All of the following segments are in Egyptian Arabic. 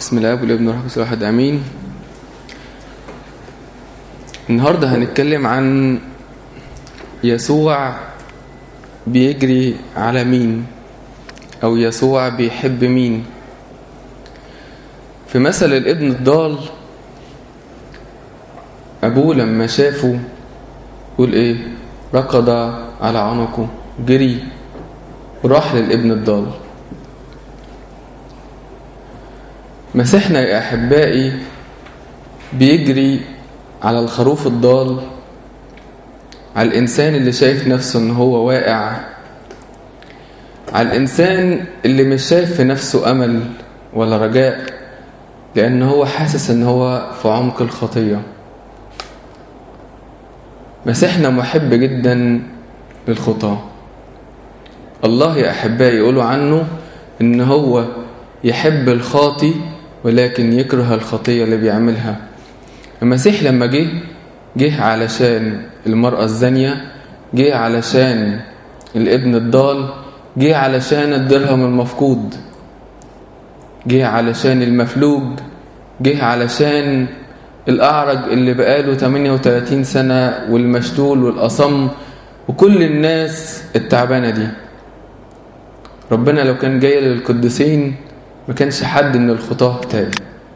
بسم الله والابن والروح القدس واحد امين النهارده هنتكلم عن يسوع بيجري على مين او يسوع بيحب مين في مثل الابن الضال ابوه لما شافه يقول ايه ركض على عنقه جري وراح للابن الضال مسيحنا يا احبائي بيجري على الخروف الضال على الانسان اللي شايف نفسه ان هو واقع على الانسان اللي مش شايف في نفسه امل ولا رجاء لان هو حاسس ان هو في عمق الخطيه مسيحنا محب جدا للخطاه الله يا احبائي يقولوا عنه ان هو يحب الخاطي ولكن يكره الخطيه اللي بيعملها المسيح لما جه جه علشان المرأة الزانية جه علشان الابن الضال جه علشان الدرهم المفقود جه علشان المفلوج جه علشان الأعرج اللي بقاله 38 سنة والمشلول والأصم وكل الناس التعبانة دي ربنا لو كان جاي للقديسين ما كانش حد من الخطاه تاني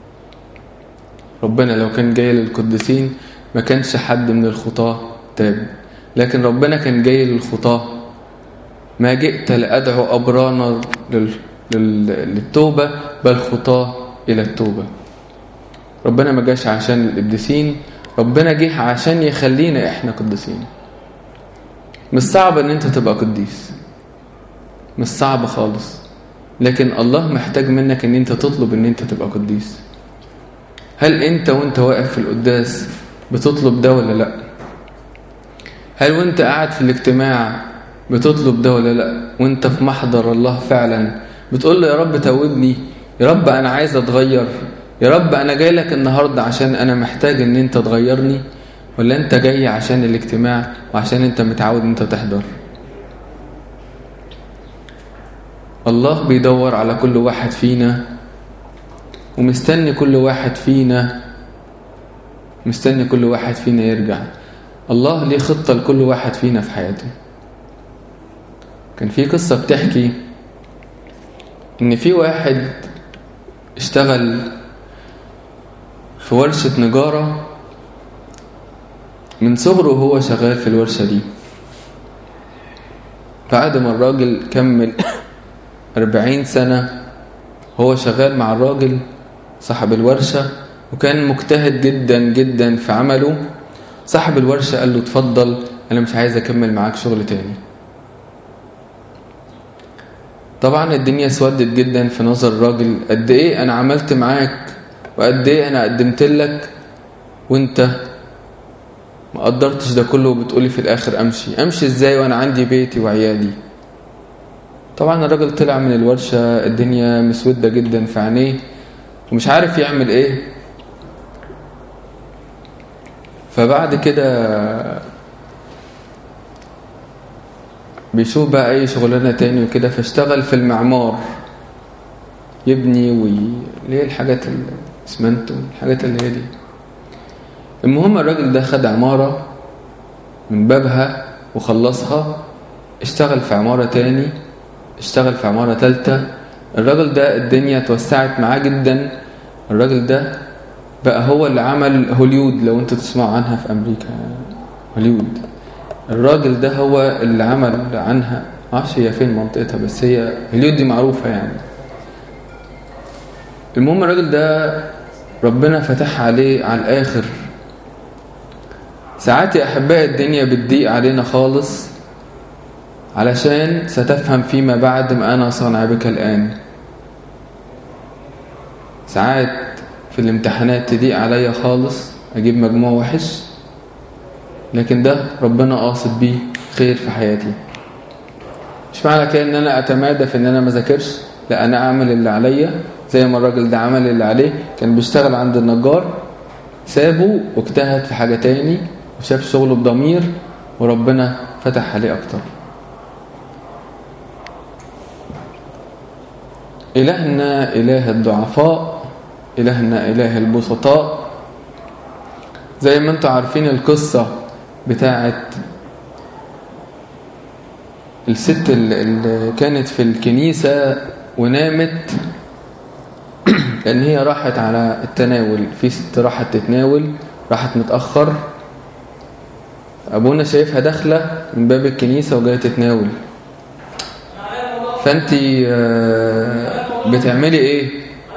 ربنا لو كان جاي للقديسين ما كانش حد من الخطاه تاب لكن ربنا كان جاي للخطاه ما جئت لأدعو أبرانا لل... لل... للتوبة بل خطاه إلى التوبة ربنا ما جاش عشان القديسين ربنا جه عشان يخلينا احنا قديسين مش صعب ان انت تبقى قديس مش صعب خالص لكن الله محتاج منك ان انت تطلب ان انت تبقى قديس هل انت وانت واقف في القداس بتطلب ده ولا لا هل وانت قاعد في الاجتماع بتطلب ده ولا لا وانت في محضر الله فعلا بتقول له يا رب توبني يا رب انا عايز اتغير يا رب انا جاي لك النهارده عشان انا محتاج ان انت تغيرني ولا انت جاي عشان الاجتماع وعشان انت متعود ان انت تحضر الله بيدور على كل واحد فينا ومستني كل واحد فينا مستني كل واحد فينا يرجع الله ليه خطة لكل واحد فينا في حياته كان في قصة بتحكي ان في واحد اشتغل في ورشة نجارة من صغره وهو شغال في الورشة دي بعد ما الراجل كمل أربعين سنة هو شغال مع الراجل صاحب الورشة وكان مجتهد جدا جدا في عمله صاحب الورشة قال له اتفضل أنا مش عايز أكمل معاك شغل تاني طبعا الدنيا اسودت جدا في نظر الراجل قد ايه انا عملت معاك وقد ايه انا قدمت لك وانت ما قدرتش ده كله وبتقولي في الاخر امشي امشي ازاي وانا عندي بيتي وعيالي طبعا الراجل طلع من الورشة الدنيا مسودة جدا في عينيه ومش عارف يعمل ايه فبعد كده بيشوف بقى اي شغلانة تاني وكده فاشتغل في المعمار يبني وي... اللي هي الحاجات الاسمنت والحاجات اللي هي دي المهم الراجل ده خد عمارة من بابها وخلصها اشتغل في عمارة تاني اشتغل في عمارة تالتة الراجل ده الدنيا توسعت معاه جدا الراجل ده بقى هو اللي عمل هوليود لو انتوا تسمعوا عنها في امريكا هوليود الراجل ده هو اللي عمل عنها معرفش هي فين منطقتها بس هي هوليود دي معروفة يعني المهم الراجل ده ربنا فتح عليه على الاخر ساعات يا احبائي الدنيا بتضيق علينا خالص علشان ستفهم فيما بعد ما أنا صانع بك الآن ساعات في الامتحانات تضيق عليا خالص أجيب مجموع وحش لكن ده ربنا قاصد بيه خير في حياتي مش معنى كده ان انا اتمادى في ان انا ما ذاكرش لا انا اعمل اللي عليا زي ما الراجل ده عمل اللي عليه كان بيشتغل عند النجار سابه واجتهد في حاجة تاني وشاف شغله بضمير وربنا فتح عليه اكتر إلهنا إله الضعفاء إلهنا إله البسطاء زي ما انتم عارفين القصة بتاعت الست اللي كانت في الكنيسة ونامت لأن هي راحت على التناول في ست راحت تتناول راحت متأخر أبونا شايفها داخلة من باب الكنيسة وجاية تتناول فأنت بتعملي إيه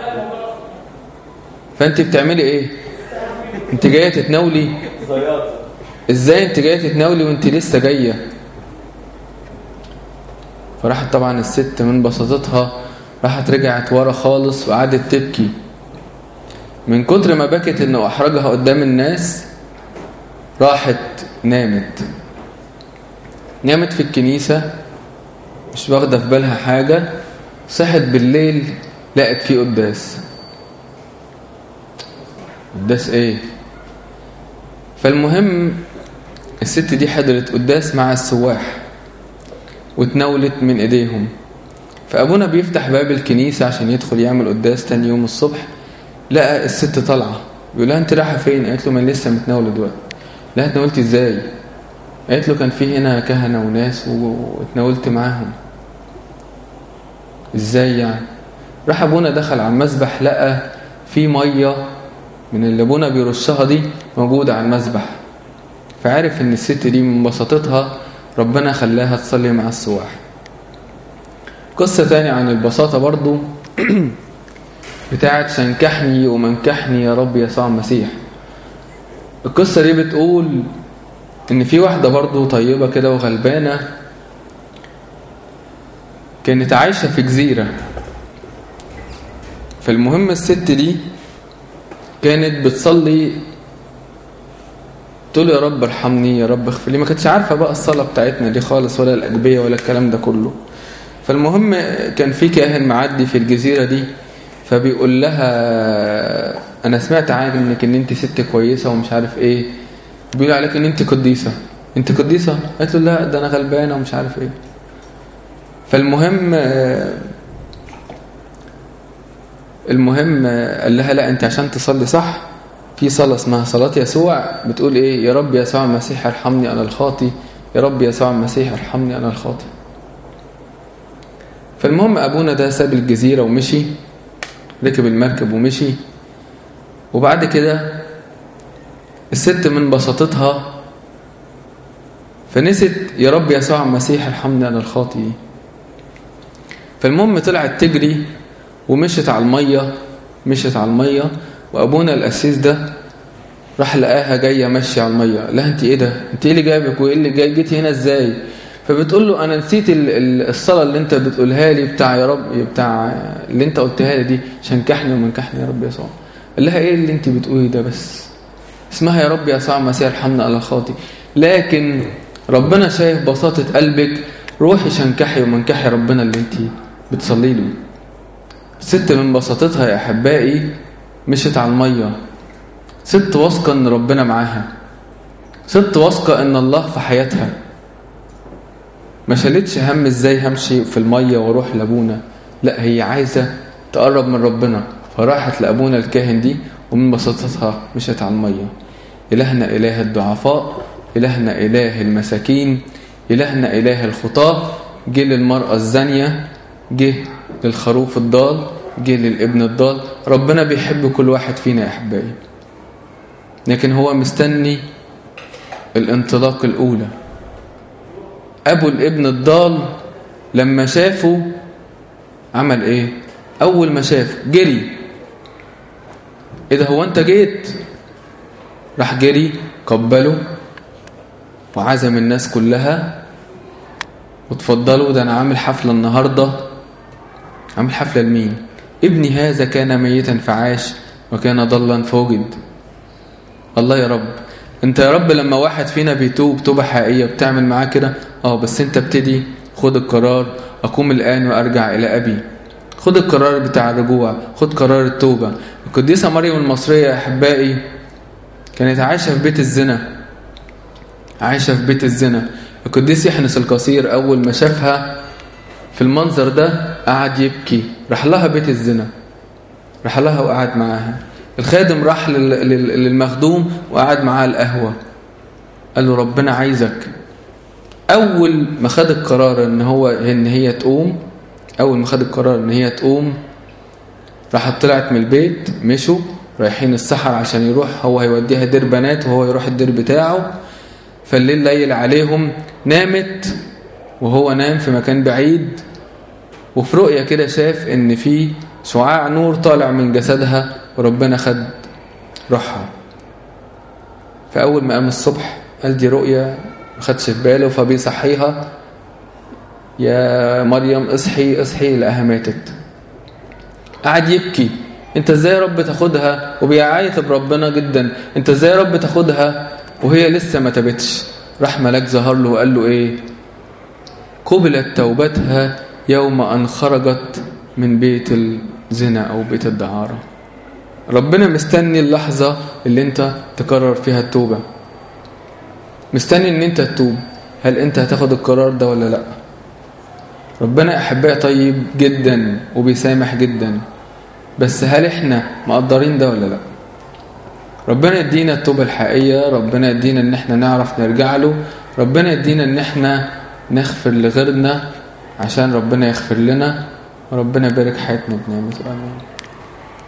فأنت بتعملي إيه أنت جاية تتناولي إزاي أنت جاية تتناولي وأنت لسه جاية فراحت طبعا الست من بساطتها راحت رجعت ورا خالص وقعدت تبكي من كتر ما بكت انه احرجها قدام الناس راحت نامت نامت في الكنيسة مش واخدة في بالها حاجة صحت بالليل لقت فيه قداس قداس ايه فالمهم الست دي حضرت قداس مع السواح وتناولت من ايديهم فابونا بيفتح باب الكنيسة عشان يدخل يعمل قداس تاني يوم الصبح لقى الست طالعة بيقول لها انت رايحة فين قالت له ما لسه متناولة دلوقتي لا اتناولت ازاي قالت له كان في هنا كهنة وناس واتناولت معاهم ازاي يعني راح ابونا دخل على المسبح لقى في مية من اللي ابونا بيرشها دي موجودة على المسبح فعرف ان الست دي من بساطتها ربنا خلاها تصلي مع السواح قصة تانية عن البساطة برضو بتاعت شنكحني ومنكحني يا رب يسوع المسيح القصة دي بتقول ان في واحدة برضو طيبة كده وغلبانة كانت عايشة في جزيرة فالمهم الست دي كانت بتصلي تقول يا رب ارحمني يا رب اغفر لي ما كانتش عارفة بقى الصلاة بتاعتنا دي خالص ولا الأجبية ولا الكلام ده كله فالمهم كان في كاهن معدي في الجزيرة دي فبيقول لها انا سمعت عنك ان انت ست كويسة ومش عارف ايه بيقول عليك ان انت قديسة انت قديسة قالت له لا ده انا غلبانة ومش عارف ايه فالمهم المهم قال لها لا انت عشان تصلي صح في صلاة اسمها صلاة يسوع بتقول ايه يا رب يسوع المسيح ارحمني انا الخاطي يا رب يسوع المسيح ارحمني انا الخاطي فالمهم ابونا ده ساب الجزيرة ومشي ركب المركب ومشي وبعد كده الست من بساطتها فنست يا رب يسوع المسيح ارحمني انا الخاطي فالمهم طلعت تجري ومشت على المية مشت على المية وابونا القسيس ده راح لقاها جايه ماشيه على الميه لا انت ايه ده انت ايه اللي جايبك وايه اللي جاي جيتي هنا ازاي فبتقول له انا نسيت الصلاه اللي انت بتقولها لي بتاع يا رب بتاع اللي انت قلتها لي دي شنكحني ومنكحني يا رب يسوع قال لها ايه اللي انت بتقولي ده بس اسمها يا رب يسوع المسيح ارحمنا على خاطي لكن ربنا شايف بساطه قلبك روحي شنكحي ومنكحي ربنا اللي انت بتصلي له ست من بساطتها يا احبائي مشت على الميه ست واثقه ان ربنا معاها ست واثقه ان الله في حياتها ما شالتش هم ازاي همشي في الميه واروح لابونا لا هي عايزه تقرب من ربنا فراحت لابونا الكاهن دي ومن بساطتها مشت على الميه الهنا اله الضعفاء الهنا اله المساكين الهنا اله الخطاه جه للمراه الزانيه جه للخروف الضال جه للابن الضال ربنا بيحب كل واحد فينا يا احبائي لكن هو مستني الانطلاق الاولى ابو الابن الضال لما شافه عمل ايه اول ما شافه جري ايه ده هو انت جيت راح جري قبله وعزم الناس كلها وتفضلوا ده انا عامل حفلة النهاردة عامل حفلة لمين ابني هذا كان ميتا فعاش وكان ضلا فوجد الله يا رب انت يا رب لما واحد فينا بيتوب توبة حقيقية بتعمل معاه كده اه بس انت ابتدي خد القرار اقوم الان وارجع الى ابي خد القرار بتاع الرجوع خد قرار التوبة القديسة مريم المصرية يا احبائي كانت عايشة في بيت الزنا عايشة في بيت الزنا القديس يحنس القصير اول ما شافها في المنظر ده قعد يبكي راح لها بيت الزنا راح لها وقعد معاها الخادم راح للمخدوم وقعد معاه القهوة قال له ربنا عايزك أول ما خد القرار إن هو إن هي تقوم أول ما خد القرار إن هي تقوم راحت طلعت من البيت مشوا رايحين الصحراء عشان يروح هو هيوديها دير بنات وهو يروح الدير بتاعه فالليل ليل عليهم نامت وهو نام في مكان بعيد وفي رؤية كده شاف ان في شعاع نور طالع من جسدها وربنا خد روحها فأول ما قام الصبح قال دي رؤية ما خدش في باله فبيصحيها يا مريم اصحي اصحي لقاها ماتت قعد يبكي انت ازاي يا رب تاخدها وبيعيط ربنا جدا انت ازاي يا رب تاخدها وهي لسه ما تبتش راح ملاك ظهر له وقال له ايه قبلت توبتها يوم ان خرجت من بيت الزنا او بيت الدعاره ربنا مستني اللحظه اللي انت تقرر فيها التوبه مستني ان انت تتوب هل انت هتاخد القرار ده ولا لا ربنا احبائي طيب جدا وبيسامح جدا بس هل احنا مقدرين ده ولا لا ربنا يدينا التوبة الحقيقية ربنا يدينا ان احنا نعرف نرجع له ربنا يدينا ان احنا نغفر لغيرنا عشان ربنا يغفر لنا وربنا يبارك حياتنا بنعمته امين